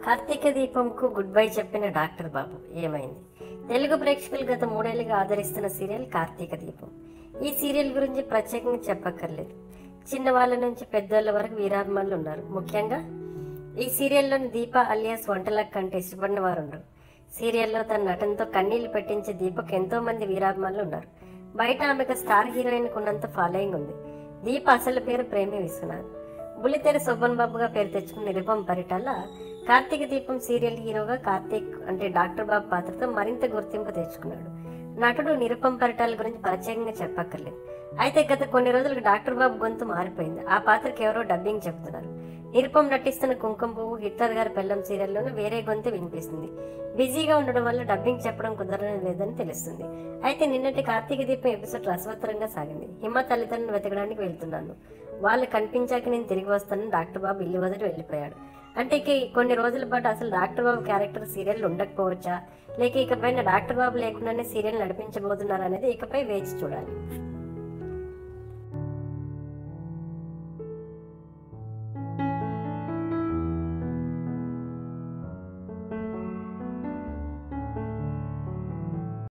కార్తీక దీపంకు good bye చెప్పిన doctor Babu ఏమైంది తెలుగు ప్రేక్షకులు గత మూడేళ్లుగా ఆదరిస్తున్న సీరియల్ కార్తీక దీపం ఈ సీరియల్ గురించి ప్రత్యేకంగా చెప్పక్కర్లేదు చిన్నవాళ్ళ నుంచి పెద్దోళ్ళ వరకు వీరాభిమానులు ఉన్నారు ముఖ్యంగా ఈ సీరియల్లోని దీప అలియాస్ వంటలకు కంటే ఇష్టపడిన వారు ఉండరు సీరియల్లో తన నటనతో కన్నీళ్లు పెట్టించే దీపక్ ఎంతో మంది వీరాభిమానులు ఉన్నారు బయట ఆమెకు స్టార్ హీరోయిన్ ఉన్నంత ఫాలోయింగ్ ఉంది దీప అసలు పేరు ప్రేమి విశ్వనాథ్ బుల్లితెర శోభన్ బాబుగా పేరు తెచ్చుకున్న నిరుపం పరిటాల కార్తీక దీపం సీరియల్ హీరోగా కార్తీక్ అంటే డాక్టర్ బాబు పాత్రతో మరింత గుర్తింపు తెచ్చుకున్నాడు నటుడు నిరుపం పరిటాల గురించి ప్రత్యేకంగా చెప్పక్కర్లేదు అయితే గత కొన్ని రోజులకు డాక్టర్ బాబు గొంతు మారిపోయింది ఆ పాత్రకి ఎవరో డబ్బింగ్ చెప్తున్నారు నిరుపం నటిస్తున్న కుంకుమ పువ్వు హిట్లర్ గారి పెళ్ళం సీరియల్లోనూ వేరే గొంతు వినిపిస్తుంది బిజీగా ఉండడం వల్ల డబ్బింగ్ చెప్పడం కుదరడం లేదని తెలుస్తుంది అయితే నిన్నటి కార్తీక దీపం ఎపిసోడ్ రసవత్తరంగా సాగింది హిమ తల్లిదండ్రులను వెతకడానికి వెళ్తున్నాను వాళ్ళు కనిపించాక నేను తిరిగి వస్తానని డాక్టర్ బాబు ఇల్లు వదిలి వెళ్ళిపోయాడు అంటే ఇక ఈ కొన్ని రోజుల పాటు అసలు డాక్టర్ బాబు క్యారెక్టర్ సీరియల్ ఉండకపోవచ్చా లేక ఇకపైన డాక్టర్ బాబు లేకుండానే సీరియల్ నడిపించబోతున్నారు అనేది ఇకపై వేచి చూడాలి